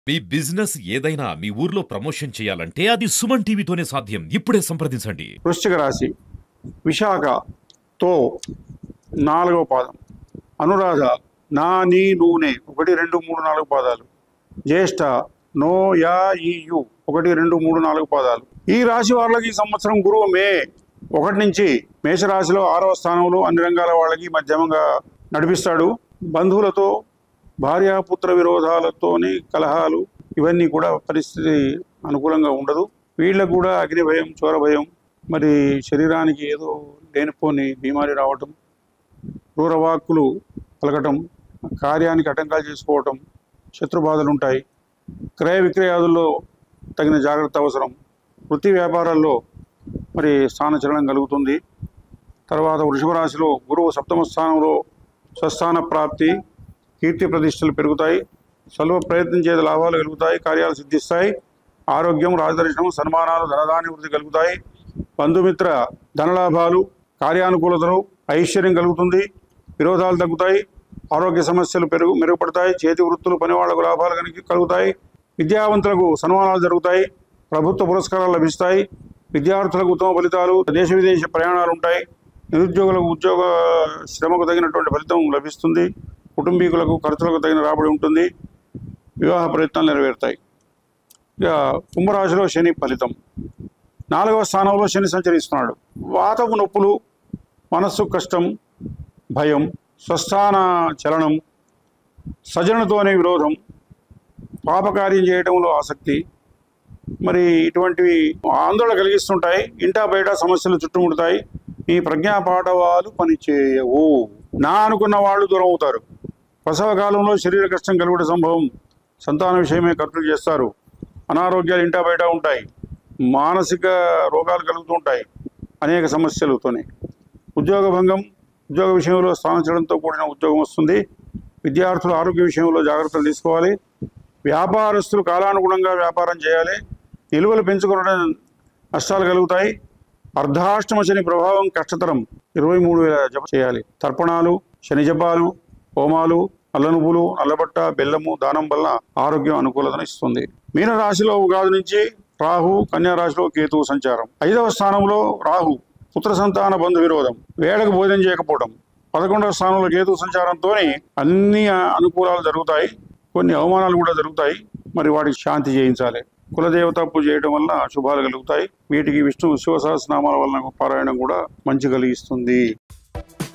మీ business ఏదైనా మీ ఊర్లో promotion చేయాలంటే అది సుమన్ టీవీతోనే సాధ్యం ఇప్పుడే సంప్రదించండి వృశ్చిక రాశి విశాఖ తో నాలుగవ పాదం అనురాధ నా నీ నూనె ఒకటి రెండు మూడు నాలుగు పాదాలు జ్యేష్ఠ నో యా ఈ యు ఒకటి రెండు మూడు నాలుగు పాదాలు ఈ రాశి వాళ్ళకి ఈ సంవత్సరం గురువు మే ఒకటి నుంచి మేషరాశిలో ఆరవ స్థానంలో అన్ని రంగాల వాళ్ళకి మధ్యమంగా నడిపిస్తాడు బంధువులతో భార్యాపుత్ర విరోధాలతోని కలహాలు ఇవన్నీ కూడా పరిస్థితి అనుకూలంగా ఉండదు వీళ్ళకు కూడా అగ్ని భయం చోర భయం మరి శరీరానికి ఏదో లేనిపోని బీమారి రావటం క్రూరవాక్కులు పలకటం కార్యానికి ఆటంకాలు చేసుకోవటం శత్రుబాధలు ఉంటాయి క్రయ విక్రయాదుల్లో తగిన జాగ్రత్త అవసరం వృత్తి వ్యాపారాల్లో మరి స్థానచలనం కలుగుతుంది తర్వాత వృషభ రాశిలో గురువు సప్తమ స్థానంలో స్వస్థాన ప్రాప్తి కీర్తి ప్రతిష్టలు పెరుగుతాయి స్వల్ప ప్రయత్నం చేత లాభాలు కలుగుతాయి కార్యాలు సిద్ధిస్తాయి ఆరోగ్యం రాజదర్శనం సన్మానాలు ధనధాన్య వృద్ధి కలుగుతాయి బంధుమిత్ర ధనలాభాలు కార్యానుకూలతలు ఐశ్వర్యం కలుగుతుంది విరోధాలు తగ్గుతాయి ఆరోగ్య సమస్యలు పెరుగు మెరుగుపడతాయి చేతి వృత్తులు పనివాళ్లకు లాభాలు కనుక కలుగుతాయి విద్యావంతులకు సన్మానాలు జరుగుతాయి ప్రభుత్వ పురస్కారాలు లభిస్తాయి విద్యార్థులకు ఉత్తమ ఫలితాలు దేశ విదేశ ప్రయాణాలు ఉంటాయి నిరుద్యోగులకు ఉద్యోగ శ్రమకు తగినటువంటి ఫలితం లభిస్తుంది కుటుంబీకులకు ఖర్చులకు తగిన రాబడి ఉంటుంది వివాహ ప్రయత్నాలు నెరవేరుతాయి ఇక కుంభరాశిలో శని ఫలితం నాలుగవ స్థానంలో శని సంచరిస్తున్నాడు వాతపు నొప్పులు మనస్సు కష్టం భయం స్వస్థాన చలనం సజనతోనే విరోధం పాపకార్యం చేయడంలో ఆసక్తి మరి ఇటువంటివి ఆందోళన కలిగిస్తుంటాయి ఇంటా బయట సమస్యలు చుట్టుముడతాయి ఈ ప్రజ్ఞా పాఠవాలు పనిచేయవు నా అనుకున్న వాళ్ళు దూరం అవుతారు ప్రసవ కాలంలో శరీర కష్టం కలుగుట సంభవం సంతాన విషయమే ఖర్చులు చేస్తారు అనారోగ్యాలు ఇంటా బయట ఉంటాయి మానసిక రోగాలు కలుగుతూ ఉంటాయి అనేక సమస్యలతోనే ఉద్యోగ భంగం ఉద్యోగ విషయంలో స్థానించడంతో కూడిన ఉద్యోగం వస్తుంది విద్యార్థులు ఆరోగ్య విషయంలో జాగ్రత్తలు తీసుకోవాలి వ్యాపారస్తులు కాలానుగుణంగా వ్యాపారం చేయాలి నిల్వలు పెంచుకోవడం నష్టాలు కలుగుతాయి అర్ధాష్టమ శని ప్రభావం కష్టతరం ఇరవై మూడు వేల జప చేయాలి తర్పణాలు శని జపాలు హోమాలు నల్లనుపులు నల్లబట్ట బెల్లము దానం వల్ల ఆరోగ్యం అనుకూలతను ఇస్తుంది మీన రాశిలో ఉగాది నుంచి రాహు కన్యా రాశిలో కేతువు సంచారం ఐదవ స్థానంలో రాహు పుత్ర సంతాన బంధు విరోధం వేళకు భోజనం చేయకపోవడం పదకొండవ స్థానంలో కేతు సంచారంతో అన్ని అనుకూలాలు జరుగుతాయి కొన్ని అవమానాలు కూడా జరుగుతాయి మరి వాటికి శాంతి చేయించాలి కులదేవత పూజ చేయడం వల్ల శుభాలు కలుగుతాయి వీటికి విష్ణు శివ సహస్రనామాల వలన పారాయణం కూడా మంచి కలిగిస్తుంది